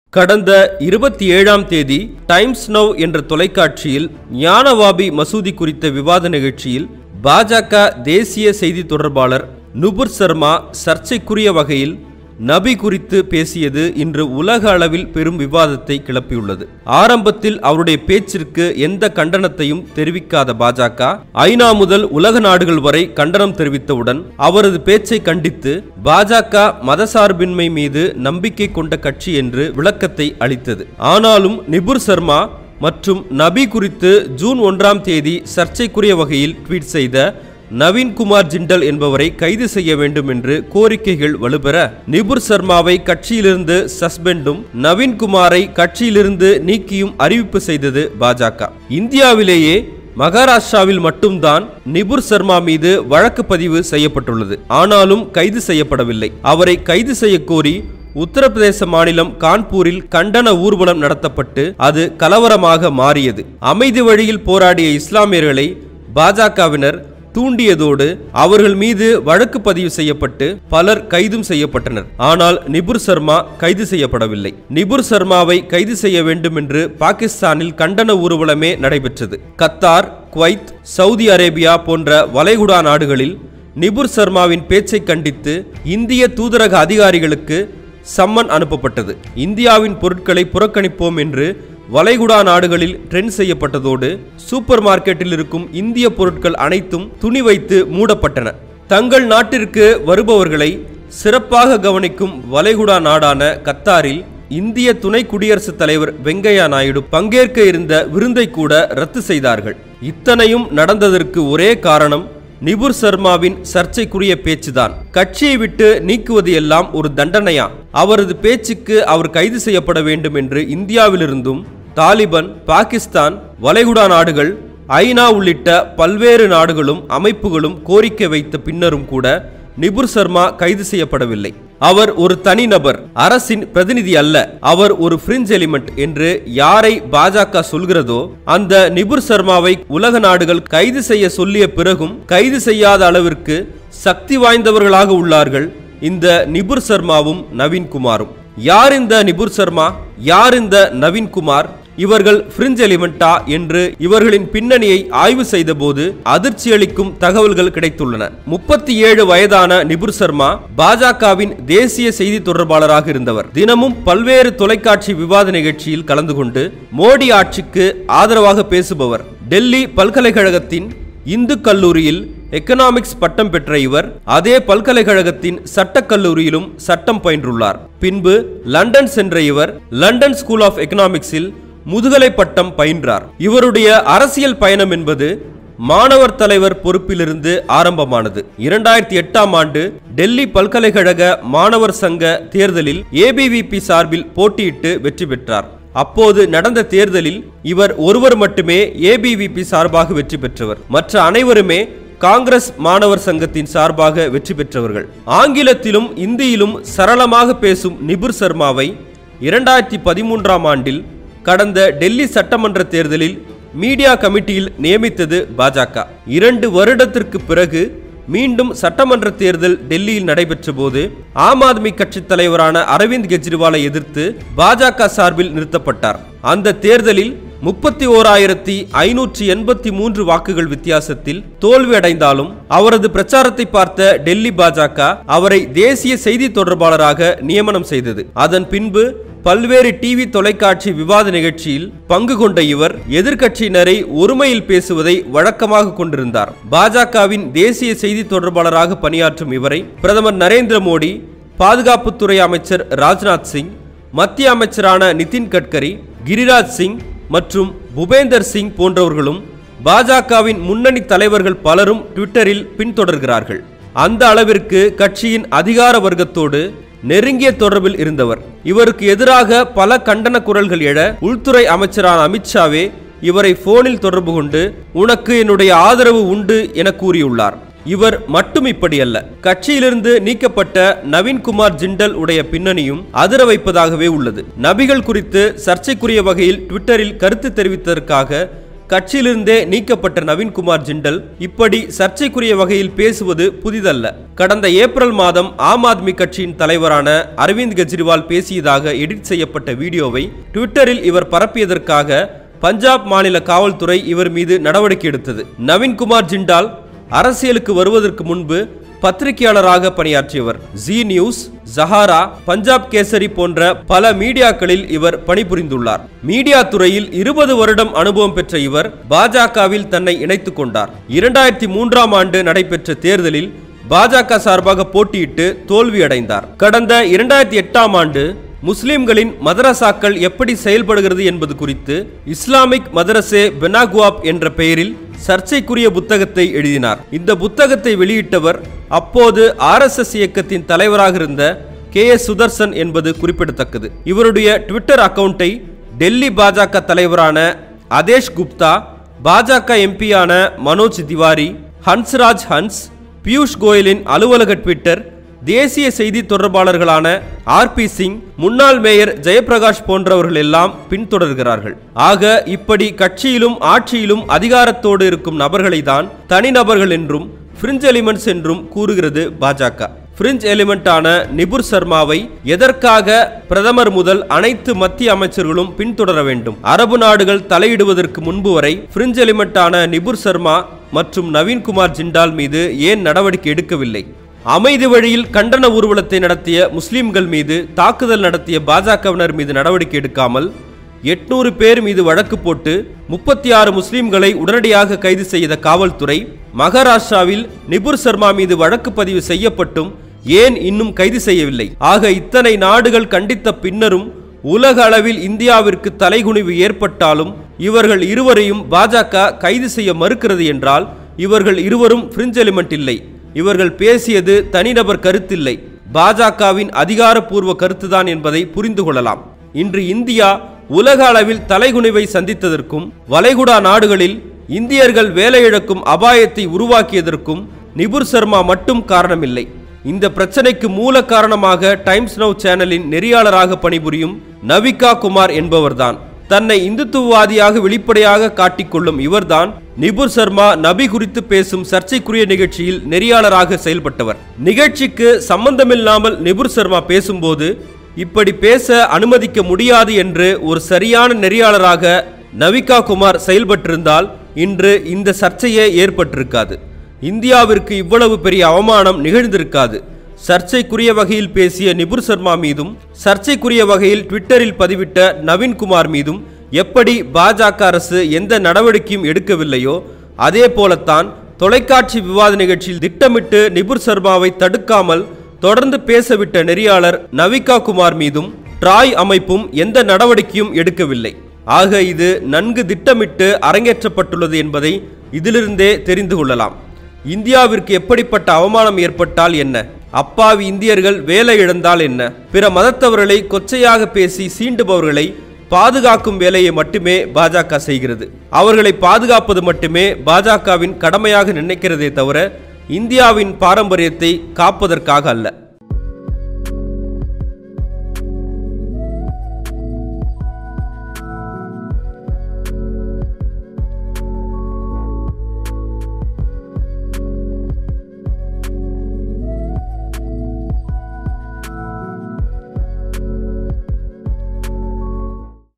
கடந்த இருபத்தி ஏழாம் தேதி டைம்ஸ் நவ் என்ற தொலைக்காட்சியில் ஞானவாபி மசூதி குறித்த விவாத நிகழ்ச்சியில் பாஜக தேசிய செய்தி தொடர்பாளர் நுபுர் சர்மா சர்ச்சைக்குரிய வகையில் நபி குறித்து பேசியது இன்று உலக அளவில் பெரும் விவாதத்தை கிளப்பியுள்ளது ஆரம்பத்தில் அவருடைய பேச்சிற்கு எந்த கண்டனத்தையும் தெரிவிக்காத பாஜக ஐநா முதல் உலக நாடுகள் வரை கண்டனம் தெரிவித்தவுடன் அவரது பேச்சை கண்டித்து பாஜக மதசார்பின்மை மீது நம்பிக்கை கொண்ட கட்சி என்று விளக்கத்தை அளித்தது ஆனாலும் நிபுர் சர்மா மற்றும் நபி குறித்து ஜூன் ஒன்றாம் தேதி சர்ச்சைக்குரிய வகையில் ட்வீட் செய்த நவீன்குமார் ஜிண்டல் என்பவரை கைது செய்ய வேண்டும் என்று கோரிக்கைகள் வலுப்பெற நிபுர் சர்மாவை கட்சியிலிருந்து சஸ்பெண்டும் நவீன்குமாரை கட்சியிலிருந்து நீக்கியும் அறிவிப்பு செய்தது பாஜக இந்தியாவிலேயே மகாராஷ்டிராவில் மட்டும்தான் நிபுர் சர்மா மீது வழக்கு பதிவு செய்யப்பட்டுள்ளது ஆனாலும் கைது செய்யப்படவில்லை அவரை கைது செய்ய கோரி உத்தரப்பிரதேச மாநிலம் கான்பூரில் கண்டன ஊர்வலம் நடத்தப்பட்டு அது கலவரமாக மாறியது அமைதி வழியில் போராடிய இஸ்லாமியர்களை பாஜகவினர் தூண்டியதோடு அவர்கள் மீது வழக்கு பதிவு செய்யப்பட்டு பலர் கைதும் செய்யப்பட்டனர் ஆனால் நிபுர் சர்மா கைது செய்யப்படவில்லை நிபுர் சர்மாவை கைது செய்ய வேண்டும் என்று பாகிஸ்தானில் கண்டன ஊர்வலமே நடைபெற்றது கத்தார் குவைத் சவுதி அரேபியா போன்ற வளைகுடா நாடுகளில் நிபுர் சர்மாவின் பேச்சை கண்டித்து இந்திய தூதரக அதிகாரிகளுக்கு சம்மன் அனுப்பப்பட்டது இந்தியாவின் பொருட்களை புறக்கணிப்போம் என்று வளைகுடா நாடுகளில் ட்ரெண்ட் செய்யப்பட்டதோடு சூப்பர் மார்க்கெட்டில் இருக்கும் இந்திய பொருட்கள் அனைத்தும் துணி வைத்து மூடப்பட்டன தங்கள் நாட்டிற்கு வருபவர்களை சிறப்பாக கவனிக்கும் வளைகுடா நாடான கத்தாரில் இந்திய துணை குடியரசுத் தலைவர் வெங்கையா நாயுடு பங்கேற்க இருந்த விருந்தை கூட ரத்து செய்தார்கள் இத்தனையும் நடந்ததற்கு ஒரே காரணம் நிபுர் சர்மாவின் சர்ச்சைக்குரிய பேச்சுதான் கட்சியை விட்டு நீக்குவது எல்லாம் ஒரு தண்டனையா அவரது பேச்சுக்கு அவர் கைது செய்யப்பட வேண்டும் என்று இந்தியாவிலிருந்தும் தாலிபன் பாகிஸ்தான் வளைகுடா நாடுகள் ஐநா உள்ளிட்ட பல்வேறு நாடுகளும் அமைப்புகளும் கோரிக்கை வைத்த பின்னரும் கூட நிபுர் சர்மா கைது செய்யப்படவில்லை அவர் ஒரு தனிநபர் அரசின் பிரதிநிதி அல்ல அவர் ஒரு ஃப்ரிஞ்ச் எலிமெண்ட் என்று யாரை பாஜக சொல்கிறதோ அந்த நிபுர் சர்மாவை உலக நாடுகள் கைது செய்ய சொல்லிய பிறகும் கைது செய்யாத அளவிற்கு சக்தி வாய்ந்தவர்களாக உள்ளார்கள் இந்த நிபுர் சர்மாவும் நவீன்குமாரும் யார் இந்த நிபுர் சர்மா யார் இந்த நவீன்குமார் இவர்கள் ஃப்ரிஞ்ச் எலிமெண்டா என்று இவர்களின் பின்னணியை ஆய்வு செய்தபோது அதிர்ச்சியளிக்கும் தகவல்கள் கிடைத்துள்ளன முப்பத்தி ஏழு வயதான நிபுர் சர்மா பாஜகவின் தேசிய செய்தி தொடர்பாளராக இருந்தவர் தினமும் பல்வேறு தொலைக்காட்சி விவாத நிகழ்ச்சியில் கலந்து கொண்டு மோடி ஆட்சிக்கு ஆதரவாக பேசுபவர் டெல்லி பல்கலைக்கழகத்தின் இந்து கல்லூரியில் எக்கனாமிக்ஸ் பட்டம் பெற்ற இவர் அதே பல்கலைக்கழகத்தின் சட்டக் கல்லூரியிலும் சட்டம் பயின்றுள்ளார் பின்பு லண்டன் சென்ற இவர் லண்டன் ஸ்கூல் ஆஃப் எக்கனாமிக்ஸில் முதுகலை பட்டம் பயின்றார் இவருடைய அரசியல் பயணம் என்பது மாணவர் தலைவர் பொறுப்பிலிருந்து ஆரம்பமானது இரண்டாயிரத்தி எட்டாம் ஆண்டு டெல்லி பல்கலைக்கழக மாணவர் சங்க தேர்தலில் ஏபிவிபி சார்பில் போட்டியிட்டு வெற்றி பெற்றார் அப்போது நடந்த தேர்தலில் இவர் ஒருவர் மட்டுமே ஏபிவிபி சார்பாக வெற்றி பெற்றவர் மற்ற அனைவருமே காங்கிரஸ் மாணவர் சங்கத்தின் சார்பாக வெற்றி பெற்றவர்கள் ஆங்கிலத்திலும் இந்தியிலும் சரளமாக பேசும் நிபுர் சர்மாவை இரண்டாயிரத்தி பதிமூன்றாம் ஆண்டில் கடந்த டெல்லி சட்டமன்ற தேர்தலில் மீடியா கமிட்டியில் நியமித்தது பாஜக இரண்டு வருடத்திற்கு பிறகு மீண்டும் சட்டமன்ற தேர்தல் டெல்லியில் நடைபெற்ற போது ஆம் ஆத்மி கட்சி தலைவரான அரவிந்த் கெஜ்ரிவாலை எதிர்த்து பாஜக சார்பில் நிறுத்தப்பட்டார் அந்த தேர்தலில் முப்பத்தி ஓராயிரத்தி ஐநூற்றி எண்பத்தி மூன்று வாக்குகள் வித்தியாசத்தில் தோல்வி அடைந்தாலும் அவரது பிரச்சாரத்தை பார்த்த டெல்லி பாஜக அவரை தேசிய செய்தி தொடர்பாளராக நியமனம் செய்தது அதன் பின்பு பல்வேறு டிவி தொலைக்காட்சி விவாத நிகழ்ச்சியில் பங்கு கொண்ட இவர் எதிர்க்கட்சியினரை ஒருமையில் பேசுவதை வழக்கமாக கொண்டிருந்தார் பாஜகவின் தேசிய செய்தி தொடர்பாளராக பணியாற்றும் இவரை பிரதமர் நரேந்திர மோடி பாதுகாப்புத்துறை அமைச்சர் ராஜ்நாத் சிங் மத்திய அமைச்சரான நிதின் கட்கரி கிரிராஜ் சிங் மற்றும் புபேந்தர் சிங் போன்றவர்களும் பாஜகவின் முன்னணி தலைவர்கள் பலரும் ட்விட்டரில் பின்தொடர்கிறார்கள் அந்த அளவிற்கு கட்சியின் அதிகார வர்க்கத்தோடு நெருங்கிய தொடர்பில் இருந்தவர் இவருக்கு எதிராக பல கண்டன குரல்கள் எழ உள்துறை அமைச்சரான அமித்ஷாவே இவரை போனில் தொடர்பு கொண்டு உனக்கு என்னுடைய ஆதரவு உண்டு என கூறியுள்ளார் இவர் மட்டும் இப்படி அல்ல கட்சியிலிருந்து நீக்கப்பட்ட நவீன்குமார் ஜிண்டல் உடைய பின்னணியும் அதிர வைப்பதாகவே உள்ளது நபிகள் குறித்து சர்ச்சைக்குரிய வகையில் ட்விட்டரில் கருத்து தெரிவித்ததற்காக கட்சியிலிருந்தே நீக்கப்பட்ட நவீன்குமார் ஜிண்டல் இப்படி சர்ச்சைக்குரிய வகையில் பேசுவது புதிதல்ல கடந்த ஏப்ரல் மாதம் ஆம் ஆத்மி கட்சியின் தலைவரான அரவிந்த் கெஜ்ரிவால் பேசியதாக எடிட் செய்யப்பட்ட வீடியோவை ட்விட்டரில் இவர் பரப்பியதற்காக பஞ்சாப் மாநில காவல்துறை இவர் மீது நடவடிக்கை எடுத்தது நவீன்குமார் ஜிண்டால் அரசியலுக்கு வருவதற்கு முன்பு பத்திரிகையாளராக பணியாற்றியவர் ஜி நியூஸ் ஜஹாரா பஞ்சாப் கேசரி போன்ற பல மீடியாக்களில் இவர் பணிபுரிந்துள்ளார் மீடியா துறையில் இருபது வருடம் அனுபவம் பெற்ற இவர் பாஜகவில் தன்னை இணைத்துக் கொண்டார் இரண்டாயிரத்தி மூன்றாம் ஆண்டு நடைபெற்ற தேர்தலில் பாஜக சார்பாக போட்டியிட்டு தோல்வியடைந்தார் கடந்த இரண்டாயிரத்தி எட்டாம் ஆண்டு முஸ்லிம்களின் மதரசாக்கள் எப்படி செயல்படுகிறது என்பது குறித்து இஸ்லாமிக் மதரசே பெனாகுவாப் என்ற பெயரில் சர்ச்சைக்குரிய புத்தகத்தை எழுதினார் இந்த புத்தகத்தை வெளியிட்டவர் அப்போது ஆர்எஸ்எஸ் இயக்கத்தின் தலைவராக இருந்த கே எஸ் சுதர்சன் என்பது குறிப்பிடத்தக்கது இவருடைய ட்விட்டர் அக்கவுண்டை டெல்லி பாஜக தலைவரான அதேஷ் குப்தா பாஜக எம்பியான மனோஜ் திவாரி ஹன்ஸ்ராஜ் ஹன்ஸ் பியூஷ் கோயலின் அலுவலக ட்விட்டர் தேசிய செய்தி தொடர்பாளர்களான ஆர் பி சிங் முன்னாள் மேயர் ஜெயபிரகாஷ் போன்றவர்கள் எல்லாம் பின்தொடர்கிறார்கள் ஆக இப்படி கட்சியிலும் ஆட்சியிலும் அதிகாரத்தோடு இருக்கும் நபர்களை தான் தனிநபர்கள் என்றும் ஃப்ரிஞ்ச் எலிமெண்ட்ஸ் என்றும் கூறுகிறது பாஜக பிரிஞ்ச் எலிமெண்டான நிபுர் சர்மாவை எதற்காக பிரதமர் முதல் அனைத்து மத்திய அமைச்சர்களும் பின்தொடர வேண்டும் அரபு நாடுகள் தலையிடுவதற்கு முன்பு வரை பிரிஞ்ச் எலிமெண்டான நிபுர் சர்மா மற்றும் நவீன்குமார் ஜிண்டால் மீது ஏன் நடவடிக்கை எடுக்கவில்லை அமைதி வழியில் கண்டன ஊர்வலத்தை நடத்திய முஸ்லிம்கள் மீது தாக்குதல் நடத்திய பாஜகவினர் மீது நடவடிக்கை எடுக்காமல் எட்நூறு பேர் மீது வழக்கு போட்டு முப்பத்தி ஆறு முஸ்லிம்களை உடனடியாக கைது செய்த காவல்துறை மகாராஷ்டிராவில் நிபுர் சர்மா மீது வழக்கு பதிவு செய்யப்பட்டும் ஏன் இன்னும் கைது செய்யவில்லை ஆக இத்தனை நாடுகள் கண்டித்த பின்னரும் உலக அளவில் இந்தியாவிற்கு தலைகுனிவு ஏற்பட்டாலும் இவர்கள் இருவரையும் பாஜக கைது செய்ய மறுக்கிறது என்றால் இவர்கள் இருவரும் பிரிஞ்ச் எலிமெண்ட் இல்லை இவர்கள் பேசியது தனிநபர் கருத்தில்லை பாஜகவின் அதிகாரப்பூர்வ கருத்துதான் என்பதை புரிந்து கொள்ளலாம் இன்று இந்தியா உலக அளவில் தலைகுனிவை சந்தித்ததற்கும் வளைகுடா நாடுகளில் இந்தியர்கள் வேலையிழக்கும் அபாயத்தை உருவாக்கியதற்கும் நிபுர் சர்மா மட்டும் காரணமில்லை இந்த பிரச்சனைக்கு மூல காரணமாக டைம்ஸ் நவ் சேனலின் நெறியாளராக பணிபுரியும் நவிகா குமார் என்பவர்தான் தன்னை இந்துத்துவவாதியாக வெளிப்படையாக காட்டிக்கொள்ளும் இவர்தான் நிபுர் சர்மா நபி குறித்து பேசும் சர்ச்சைக்குரிய நிகழ்ச்சியில் நெறியாளராக செயல்பட்டவர் நிகழ்ச்சிக்கு சம்பந்தமில்லாமல் நிபுர் சர்மா பேசும்போது இப்படி பேச அனுமதிக்க முடியாது என்று ஒரு சரியான நெறியாளராக நவிகா குமார் செயல்பட்டிருந்தால் இன்று இந்த சர்ச்சையே ஏற்பட்டிருக்காது இந்தியாவிற்கு இவ்வளவு பெரிய அவமானம் நிகழ்ந்திருக்காது சர்ச்சைக்குரிய வகையில் பேசிய நிபுர் சர்மா மீதும் சர்ச்சைக்குரிய வகையில் ட்விட்டரில் பதிவிட்ட நவீன்குமார் மீதும் எப்படி பாஜக அரசு எந்த நடவடிக்கையும் எடுக்கவில்லையோ அதே போலத்தான் தொலைக்காட்சி விவாத நிகழ்ச்சியில் திட்டமிட்டு நிபுர் சர்மாவை தடுக்காமல் தொடர்ந்து பேசவிட்ட நெறியாளர் நவிகா குமார் மீதும் ட்ராய் அமைப்பும் எந்த நடவடிக்கையும் எடுக்கவில்லை ஆக இது நன்கு திட்டமிட்டு அரங்கேற்றப்பட்டுள்ளது என்பதை இதிலிருந்தே தெரிந்து கொள்ளலாம் இந்தியாவிற்கு எப்படிப்பட்ட அவமானம் ஏற்பட்டால் என்ன அப்பாவி இந்தியர்கள் வேலை இழந்தால் என்ன பிற மதத்தவர்களை கொச்சையாக பேசி சீண்டுபவர்களை பாதுகாக்கும் வேலையை மட்டுமே பாஜக செய்கிறது அவர்களை பாதுகாப்பது மட்டுமே பாஜகவின் கடமையாக நினைக்கிறதே தவிர இந்தியாவின் பாரம்பரியத்தை காப்பதற்காக அல்ல